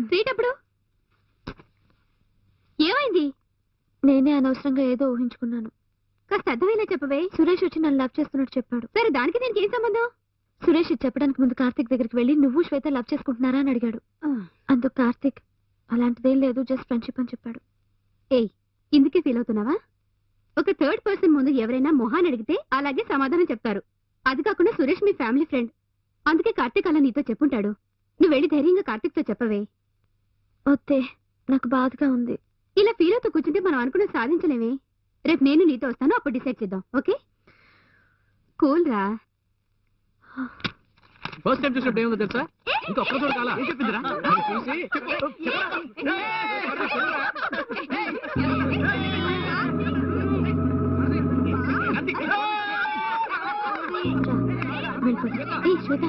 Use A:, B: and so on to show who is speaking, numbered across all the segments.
A: Sweet ఎప్పుడు ఏమైంది
B: నేనే అనవసరంగా ఏదో ఊహించుకున్నాను
A: కాస్త అర్థమైనా చెప్పవే
B: సురేష్ వచ్చి నన్ను లవ్ చేస్తున్నట్టు చెప్పాడు
A: సరే దానికి దీనికి ఏం సంబంధం
B: సురేష్ ఇది చెప్పడానికి ముందు కార్తిక్ దగ్గరికి వెళ్ళి నువ్వు శ్వేత లవ్ చేసుకుంటున్నారా అని అడిగాడు అందుకు కార్తిక్ అలాంటిదేం లేదు జస్ట్ ఫ్రెండ్షిప్ అని చెప్పాడు
A: ఏయ్ ఇందుకే ఫీల్ అవుతున్నావా ఒక థర్డ్ పర్సన్ ముందు ఎవరైనా మొహాన్ అడిగితే అలాగే సమాధానం చెప్తారు అది కాకుండా సురేష్ మీ ఫ్యామిలీ ఫ్రెండ్ అందుకే కార్తీక్ అలా నీతో చెప్పుంటాడు నువ్వు వెళ్ళి ధైర్యంగా కార్తీక్తో చెప్పవే
B: వద్దే నాకు బాధగా ఉంది
A: ఇలా ఫీల్ అవుతూ కూర్చుంటే మనం అనుకున్న సాధించలేమే రేపు నేను నీతో వస్తాను అప్పుడు డిసైడ్ చేద్దాం ఓకే కూల్ రా
C: ఫస్ట్ టైం చూసినప్పుడు ఏముందో తెలుసా ఇంకా ఒక్క చోట కాలా చెప్పిందిరా చూసి
B: వెళ్ళిపోదాం ఏ శ్వేత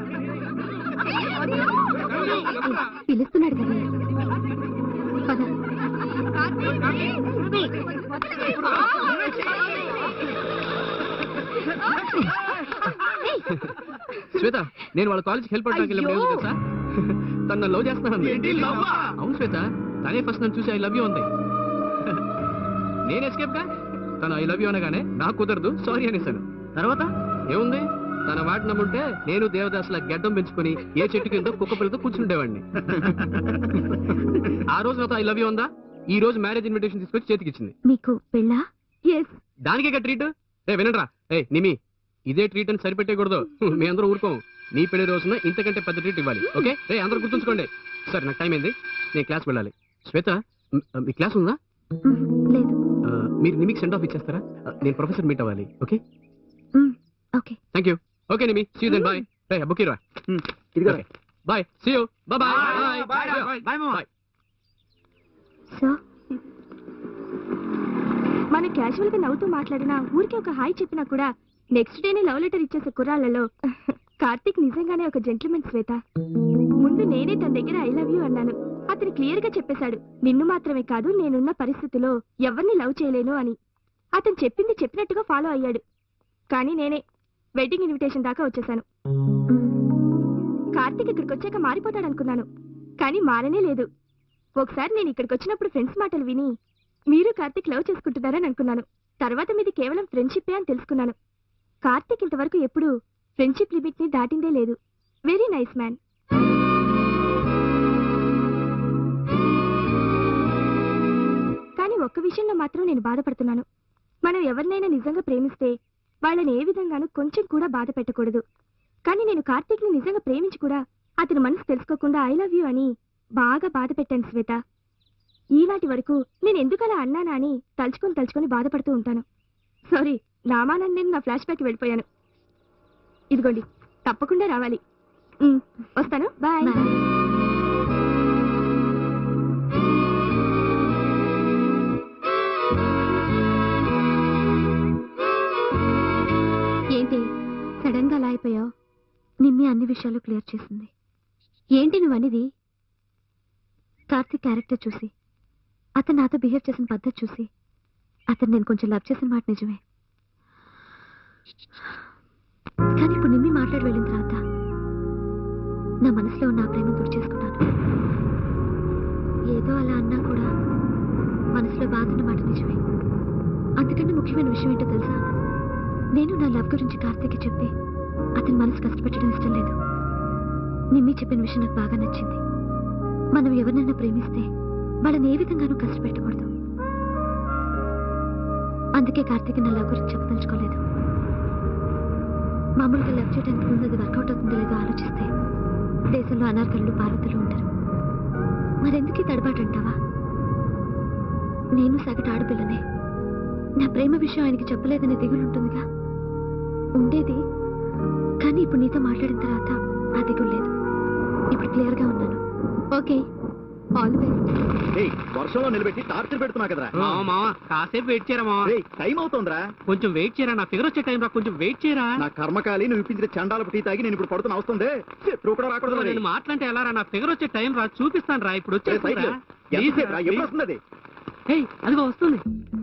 A: పిలుస్తున్నాడు కదా పద
C: శ్వేత నేను వాళ్ళ కాలేజ్కి హెల్ప్ అవడానికి వెళ్ళినప్పుడు ఏముందో తెలుసా తను నన్ను లవ్ చేస్తున్నాను అవును శ్వేత తనే ఫస్ట్ నన్ను చూసి ఐ లవ్ యూ అంది నేను ఎస్కేప్ గా తను ఐ లవ్ యూ అనగానే నాకు కుదరదు సారీ అనేసాను తర్వాత ఏముంది తన మాట నమ్ముంటే నేను దేవదాసుల గడ్డం పెంచుకొని ఏ చెట్టు కింద కుక్క పిల్లతో కూర్చుండేవాడిని ఆ రోజు నాతో ఐ లవ్ యూ ఉందా ఈ రోజు మ్యారేజ్ ఇన్విటేషన్ తీసుకొచ్చి చేతికిచ్చింది
B: మీకు పెళ్ళా
A: ఎస్
C: దానికే ట్రీట్ ఏ వినండ్రా ఏ నిమి ఇదే ట్రీట్ అని సరిపెట్టేకూడదు మీ అందరూ ఊరుకోం నీ పెళ్లి రోజున ఇంతకంటే పెద్ద ట్రీట్ ఇవ్వాలి ఓకే ఏ అందరూ గుర్తుంచుకోండి సరే నాకు టైం అయింది నేను క్లాస్ వెళ్ళాలి శ్వేత మ్, మీ క్లాస్ ఉందా
B: మ్, లేదు
C: ఆ, మీరు నిమికి సెండ్ ఆఫ్ ఇచ్చేస్తారా ఆ, నేను ప్రొఫెసర్ మీట్ అవ్వాలి ఓకే
B: మ్, ఓకే
C: థ్యాంక్ యూ ఓకే నిమి సీ యూ దెన్ బాయ్ రే బుక్ ఇరా bye see you bye bye bye bye
B: so
A: మన క్యాజువల్ గా నవ్వుతూ మాట్లాడినా ఊరికే ఒక హాయ్ చెప్పినా కూడా నెక్స్ట్ డేనే లవ్ లెటర్ ఇచ్చేసే కుర్రాళ్లలో కార్తీక్ నిజంగానే ఒక జెంటిల్మెన్ శ్వేత ముందు నేనే తన దగ్గర ఐ లవ్ యూ అన్నాను అతను క్లియర్ గా చెప్పేశాడు నిన్ను మాత్రమే కాదు నేనున్న పరిస్థితిలో ఎవరిని లవ్ చేయలేను అని అతను చెప్పింది చెప్పినట్టుగా ఫాలో అయ్యాడు కానీ నేనే వెడ్డింగ్ ఇన్విటేషన్ దాకా వచ్చేసాను కార్తీక్ ఇక్కడికి వచ్చాక మారిపోతాడు అనుకున్నాను కానీ మారనే లేదు ఒకసారి నేను ఇక్కడికి వచ్చినప్పుడు ఫ్రెండ్స్ మాటలు విని మీరు కార్తీక్ లవ్ చేసుకుంటున్నారని అనుకున్నాను తర్వాత మీది కేవలం ఫ్రెండ్షిప్పే అని తెలుసుకున్నాను కార్తీక్ ఇంతవరకు ఎప్పుడు ఫ్రెండ్షిప్ లిమిట్ ని దాటిందే లేదు వెరీ నైస్ మ్యాన్ కానీ ఒక్క విషయంలో మాత్రం నేను బాధపడుతున్నాను మనం ఎవరినైనా నిజంగా ప్రేమిస్తే వాళ్ళని ఏ విధంగానూ కొంచెం కూడా బాధ పెట్టకూడదు కానీ నేను కార్తీక్ ని నిజంగా ప్రేమించి కూడా అతని మనసు తెలుసుకోకుండా ఐ లవ్ యూ అని బాగా బాధ పెట్టాను శ్వేత ఈనాటి వరకు నేను ఎందుకలా అన్నానా అని తలుచుకొని తలుచుకొని బాధపడుతూ ఉంటాను సారీ నామానని నేను నా ఫ్లాష్ బ్యాక్ వెళ్ళిపోయాను ఇదిగోండి తప్పకుండా రావాలి ఉమ్, వస్తాను బాయ్
B: Bye.
A: ఏంటి సడన్ గా అలా అయిపోయావు
B: నిమ్మి అన్ని విషయాలు క్లియర్ చేసింది
A: ఏంటి నువ్వు అనేది
B: కార్తీక్ క్యారెక్టర్ చూసి అతను నాతో బిహేవ్ చేసిన పద్ధతి చూసి అతను నేను కొంచెం లవ్ చేసిన మాట నిజమే కానీ ఇప్పుడు నిమ్మి మాట్లాడి వెళ్ళిన తర్వాత నా మనసులో ఉన్న ఆ ప్రేమ తుడిచేసుకున్నాను ఏదో అలా అన్నా కూడా మనసులో బాధ ఉన్న మాట నిజమే అంతకన్నా ముఖ్యమైన విషయం ఏంటో తెలుసా నేను నా లవ్ గురించి కార్తీక్ చెప్పి అతని మనసు కష్టపెట్టడం ఇష్టం లేదు నిమ్మి చెప్పిన విషయం నాకు బాగా నచ్చింది మనం ఎవరినైనా ప్రేమిస్తే వాళ్ళని ఏ విధంగానూ కష్టపెట్టకూడదు అందుకే కార్తీక్ నా లవ్ గురించి చెప్పదలుచుకోలేదు మామూలుగా లవ్ చేయడానికి ముందు అది వర్కౌట్ అవుతుందో లేదో ఆలోచిస్తే దేశంలో అనార్కలు పార్వతులు ఉంటారు మరెందుకు ఈ తడబాటు అంటావా నేను సగటు ఆడపిల్లనే నా ప్రేమ విషయం ఆయనకి చెప్పలేదనే దిగులు ఉంటుందిగా ఉండేది కానీ ఇప్పుడు నీతో మాట్లాడిన తర్వాత ఆ దిగులు లేదు ఇప్పుడు క్లియర్గా ఉన్నాను
A: ఓకే ఆల్ ది బెస్ట్
D: ఏయ్ వర్షంలో నిలబెట్టి టార్చర్ పెడుతున్నా కదరా
C: మామ మామ కాసేపు వెయిట్ చేయరా మామ
D: ఏయ్ టైం అవుతోందిరా
C: కొంచెం వెయిట్ చేయరా నా ఫిగర్ వచ్చే టైం రా కొంచెం వెయిట్ చేయరా
D: నా కర్మకాలి నువ్వు ఇప్పించిన చండాలపు టీ తాగి నేను ఇప్పుడు పడుతున్న అవస్తుంది శత్రువు కూడా రాకూడదు మరి.
C: నేను మాట్లాంటే ఎలా రా నా ఫిగర్ వచ్చే టైం రా చూపిస్తాను రా ఇప్పుడు
D: ఏ, సైకిల్. ఎంతసేపు రా? ఎప్పుడు వస్తుంది అది
C: అదిగో వస్తుంది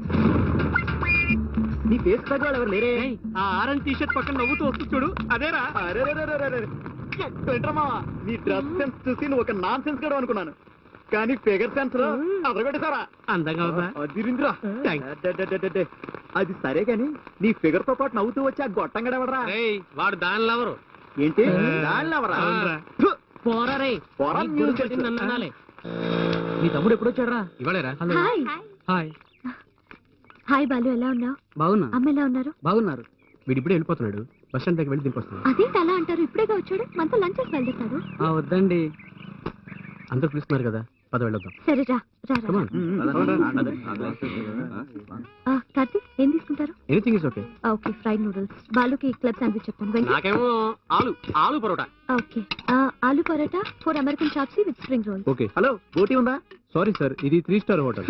D: నీ ఫేస్ తగ్గ వాళ్ళు ఎవరు లేరే
C: ఏయ్, ఆ ఆరెంజ్ టీ షర్ట్ పక్కన నవ్వుతూ వస్తుంది చూడు అదేరా
D: అరే, అరే, అరే, అరే, అరే. వెంట్రమావా నీ డ్రెస్ సెన్స్ చూసి నువ్వు ఒక నాన్ సెన్స్ గడు అనుకున్నాను కానీ ఫిగర్ సెన్స్ లో అదరగొట్టేసారా
C: అందంగా ఉందా
D: అదిరింద్రా
C: Thanks.
D: అడ్డడ్డడ్డడ్డే. అది సరే గాని నీ ఫిగర్ తో పాటు నవ్వుతూ వచ్చి ఆ గొట్టం గడవడరా
C: రేయ్ వాడు దానిలో ఎవరు
D: ఏంటి దానిలో ఎవరా?
C: అవునురా.
D: ఫు!
C: పోరా రే
D: పోరా
C: నీకు
D: మీరు
C: గుడి పెట్టింది నన్ను అనాలి.
D: మీ తమ్ముడు ఎప్పుడు వచ్చాడరా
C: ఇవాళేరా
B: హాయ్
C: హాయ్
B: హాయ్ బాలు ఎలా ఉన్నావు
C: బాగున్నా
B: అమ్మ ఎలా ఉన్నారు
C: బాగున్నారు వీడు ఇప్పుడే వెళ్ళిపోతున్నాడు బస్ స్టాండ్ దగ్గర వెళ్ళి దింపొస్తున్నాడు
B: అదేంటి అలా అంటారు ఇప్పుడేగా వచ్చాడు మనతో లంచ్ చేసి వెళ్తాడు
C: వద్దండి అందరు పిలుస్తున్నారు కదా పద వెళ్ళొద్దాం
B: సరే రా రా రా,
C: Come
B: రా
C: on.
B: ఆ, కార్తీక్ ఏం తీసుకుంటారు
C: ఎనీథింగ్ ఇస్ ఓకే
B: ఆ, ఓకే ఫ్రైడ్ నూడిల్స్ బాలుకి క్లబ్ శాండ్విచ్ చెప్తాను వెంకీ
C: నాకేమో ఆలు ఆలు పరోటా
B: ఓకే ఆ, aloo paratha four American chop suey with spring roll
C: okay
D: hello పోటీ ఉందా
C: సారీ సార్ ఇది త్రీ స్టార్ హోటల్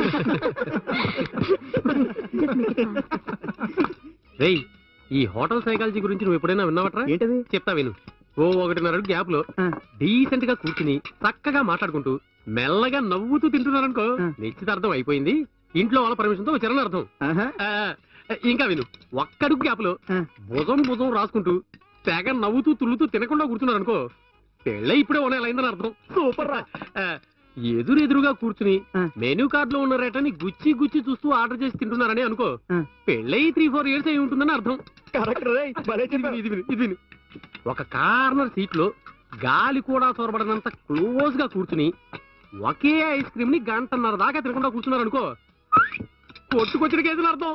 C: రేయ్ ఈ హోటల్ సైకాలజీ గురించి నువ్వు ఎప్పుడైనా విన్నావట్రా
D: ఏంటది
C: చెప్తా విను ఓ ఒకటిన్నర గ్యాప్ లో
D: ఆ.
C: డీసెంట్ గా కూర్చుని చక్కగా మాట్లాడుకుంటూ మెల్లగా నవ్వుతూ తింటున్నారనుకో
D: ఆ.
C: నిశ్చితార్థం అయిపోయింది ఇంట్లో వాళ్ళ పర్మిషన్ తో వచ్చారని అర్థం
D: ఆహా.
C: ఆ, ఇంకా విను ఒక్కడుగు గ్యాప్ లో
D: ఆ.
C: భుజం భుజం రాసుకుంటూ తెగ నవ్వుతూ తుల్లుతూ తినకుండా కూర్చున్నారు అనుకో పెళ్ళ ఇప్పుడే ఉన్నాయని అర్థం
D: సూపర్ రా
C: ఆ, ఎదురెదురుగా కూర్చుని
D: ఆ.
C: మెనూ కార్డ్ లో ఉన్న రేటని గుచ్చి గుచ్చి చూస్తూ ఆర్డర్ చేసి తింటున్నారని అనుకో
D: ఆ.
C: పెళ్ళై త్రీ ఫోర్ ఇయర్స్ అయి ఉంటుందని అర్థం
D: కరెక్ట్ రే భలే
C: ఇది
D: చెప్పావు.
C: విను, ఇది విను, ఇది విను. ఒక కార్నర్ సీట్ లో గాలి కూడా చొరబడినంత క్లోజ్ గా కూర్చుని ఒకే ఐస్ క్రీమ్ ని గంటన్నర దాకా తినకుండా కూర్చున్నారు అనుకో కొట్టుకొచ్చిన కేసులు అర్థం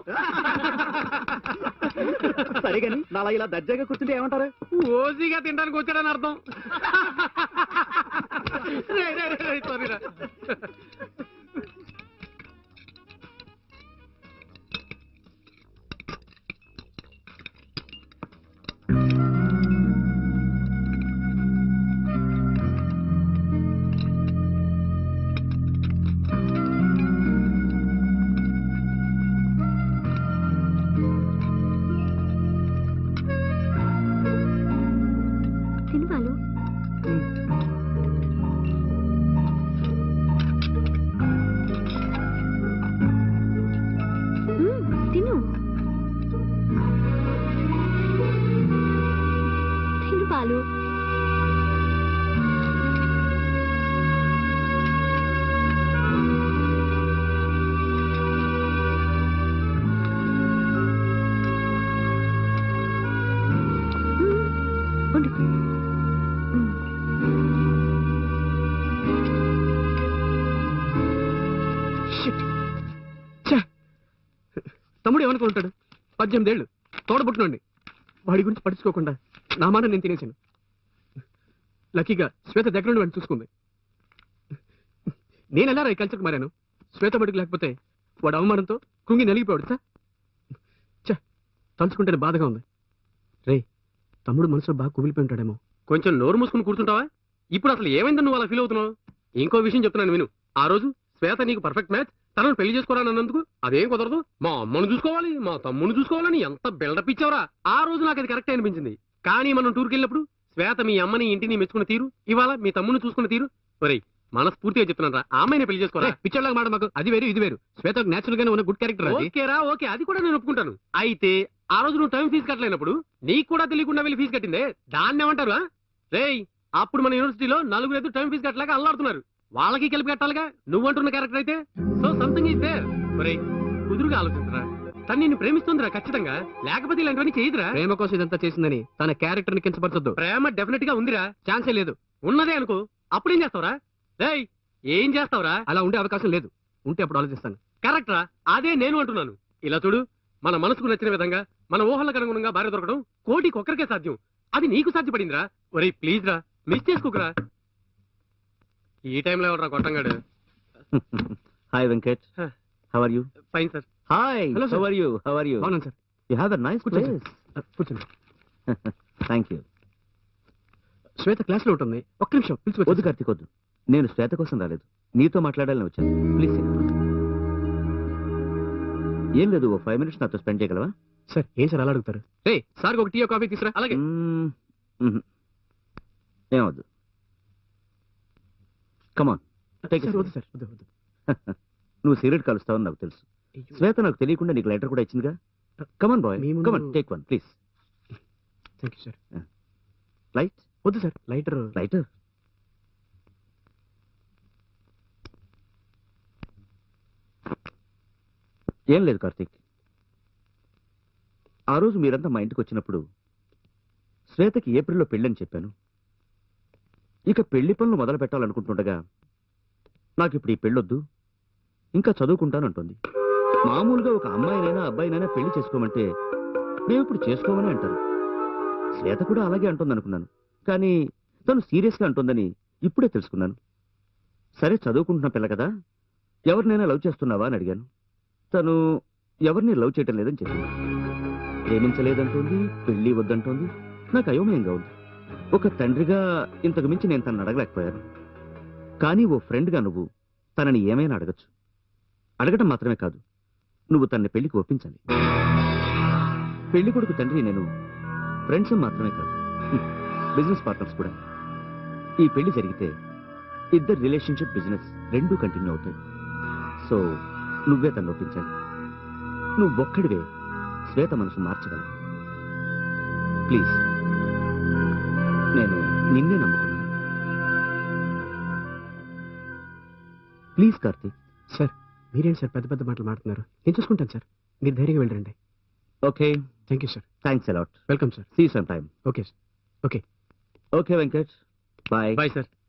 D: సరే గాని నాలా ఇలా దర్జాగా కూర్చుంటే ఏమంటారు
C: ఓజీగా తినడానికి వచ్చాడని అర్థం రే, రే, రే, రే, sorry రా.
B: సినిమాలు మ్మ్, తిను తిను పాలు మ్మ్, ఉండు మ్మ్.
C: Shit. ఛే. తమ్ముడు ఏమనుకుంటాడు పద్దెనిమిది ఏళ్ళు తోడబుట్టినండి వాడి గురించి పట్టించుకోకుండా నా మాట నేను తినేసాను లక్కీగా శ్వేత దగ్గర నుండి వాడిని చూసుకుంది నేను ఎలా రా ఈ కల్చర్కి మారాను శ్వేత బడికి లేకపోతే వాడు అవమానంతో కుంగి నలిగిపోయాడు సార్ ఛే తలుచుకుంటేనే బాధగా ఉంది రే తమ్ముడు మనసులో బాగా కుమిలిపోయి ఉంటాడేమో కొంచెం నోరు మూసుకుని కూర్చుంటావా ఇప్పుడు అసలు ఏమైందని నువ్వు అలా ఫీల్ అవుతున్నావు ఇంకో విషయం చెప్తున్నాను విను ఆ రోజు శ్వేత నీకు పర్ఫెక్ట్ మ్యాచ్ తనను పెళ్లి చేసుకోవాలన్నందుకు అదేం కుదరదు మా అమ్మను చూసుకోవాలి మా తమ్ముని చూసుకోవాలని ఎంత బిల్డప్ ఇచ్చావరా ఆ రోజు నాకు అది కరెక్ట్ అనిపించింది కానీ మనం టూర్కి వెళ్ళినప్పుడు శ్వేత మీ అమ్మని ఇంటిని మెచ్చుకున్న తీరు ఇవాళ మీ తమ్ముని చూసుకున్న తీరు ఒరేయ్ మనస్ఫూర్తిగా చెప్తున్నాను రా ఆమెనే పెళ్లి చేసుకోరా పిచ్చర్లాగా మాట మాకు అది వేరు ఇది వేరు శ్వేత నేచురల్ గానే ఉన్న గుడ్ క్యారెక్టర్ ఓకేరా ఓకే అది కూడా నేను ఒప్పుకుంటాను అయితే ఆ రోజు నువ్వు టైం ఫీజు కట్టలేనప్పుడు నీకు కూడా తెలియకుండా వెళ్ళి ఫీజు కట్టిందే దాన్ని ఏమంటారు ఆ? రేయ్ అప్పుడు మన యూనివర్సిటీలో నలుగురు ఎదురు టైం ఫీజు కట్టలేక అల్లాడుతున్నారు వాళ్ళకి కలిపి కట్టాలిగా నువ్వు అంటున్న క్యారెక్టర్ అయితే సో సంథింగ్ ఇస్ దేర్ ఒరేయ్ కుదురుగా ఆలోచించరా తను నిన్ను ప్రేమిస్తుందిరా ఖచ్చితంగా లేకపోతే ఇలాంటివన్నీ చేయదురా ప్రేమ కోసం ఇదంతా చేసిందని తన క్యారెక్టర్ ని కించపరచొద్దు ప్రేమ డెఫినెట్ గా ఉందిరా ఛాన్సే లేదు ఉన్నదే అనుకో అప్పుడేం చేస్తావురా రేయ్ ఏం చేస్తావురా అలా ఉండే అవకాశం లేదు ఉంటే అప్పుడు ఆలోచిస్తాను కరెక్ట్ రా అదే నేను అంటున్నాను ఇలా చూడు మన మనసుకు నచ్చిన విధంగా మన ఊహలకు అనుగుణంగా భార్య దొరకడం కోటికి ఒక్కరికే సాధ్యం అది నీకు సాధ్యపడిందిరా ఒరేయ్ ప్లీజ్ రా మిస్ చేసుకోకురా ఈ టైంలో ఎవడరా కొట్టంగాడు
E: hi Venkat
C: Huh.
E: How are you
C: fine sir
E: hi
C: Hello, sir.
E: How are you how are you
C: బాగున్నాను sir
E: you have a nice
C: కూర్చోండి
E: ప్లేస్
C: కూర్చోండి
E: థ్యాంక్ యూ
C: శ్వేత క్లాస్ లో ఉంటుంది ఒక్క నిమిషం
E: వద్దు
C: పిలుచుకో
E: కార్తీక్ వద్దు నేను శ్వేత కోసం రాలేదు నీతో మాట్లాడాలని వచ్చాను ప్లీజ్ ఏం లేదు ఓ ఫైవ్ మినిట్స్ నాతో స్పెండ్ చేయగలవా
C: సార్ ఏం సార్ అలా అడుగుతారు రే సార్ ఒక టీ కాఫీ తీసురా అలాగే
E: మ్మ్, మ్మ్. ఏమవద్దు come on Take a
C: sir,
E: seat.
C: వద్దు సార్ వద్దు వద్దు
E: నువ్వు సిగరెట్ కలుస్తావని నాకు తెలుసు శ్వేత నాకు తెలియకుండా నీకు లెటర్ కూడా ఇచ్చిందిగా కమాన్ బాయ్
C: మీ ముందు-
E: come on take one please
C: thank you sir
E: light
C: వద్దు సార్ లైటర్
E: లైటర్ ఏం లేదు కార్తీక్ ఆ రోజు మీరంతా మా ఇంటికి వచ్చినప్పుడు శ్వేతకి ఏప్రిల్లో పెళ్ళని చెప్పాను ఇక పెళ్లి పనులు మొదలు పెట్టాలనుకుంటుండగా నాకు ఇప్పుడు ఈ పెళ్ళొద్దు ఇంకా చదువుకుంటానంటుంది మామూలుగా ఒక అమ్మాయినైనా అబ్బాయినైనా పెళ్లి చేసుకోమంటే మేము ఇప్పుడు చేసుకోమని అంటారు శ్వేత కూడా అలాగే అంటుంది అనుకున్నాను కానీ తను సీరియస్గా అంటుందని ఇప్పుడే తెలుసుకున్నాను సరే చదువుకుంటున్న పిల్ల కదా ఎవరినైనా లవ్ చేస్తున్నావా అని అడిగాను తను ఎవరిని లవ్ చేయటం లేదని చెప్పింది ప్రేమించలేదంటోంది పెళ్లి వద్దంటోంది నాకు అయోమయంగా ఉంది ఒక తండ్రిగా ఇంతకు మించి నేను తనని అడగలేకపోయాను కానీ ఓ ఫ్రెండ్గా నువ్వు తనని ఏమైనా అడగచ్చు అడగటం మాత్రమే కాదు నువ్వు తనని పెళ్లికి ఒప్పించాలి పెళ్లి కొడుకు తండ్రి నేను ఫ్రెండ్స్ మాత్రమే కాదు బిజినెస్ పార్ట్నర్స్ కూడా ఈ పెళ్లి జరిగితే ఇద్దరు రిలేషన్షిప్ బిజినెస్ రెండూ కంటిన్యూ అవుతాయి సో నువ్వే తను ఒప్పించాలి నువ్వు ఒక్కడివే శ్వేత మనసు మార్చగలవు ప్లీజ్ నేను నిన్నే నమ్ముకున్నాను ప్లీజ్ కార్తీక్
C: సార్ మీరేంటి సార్ పెద్ద పెద్ద మాటలు మాట్లాడుతున్నారు నేను చూసుకుంటాను సార్ మీరు ధైర్యంగా వెళ్ళండి
E: okay
C: thank you sir
E: thanks a lot
C: welcome sir
E: see some time
C: okay sir okay
E: okay Venkat bye
C: bye sir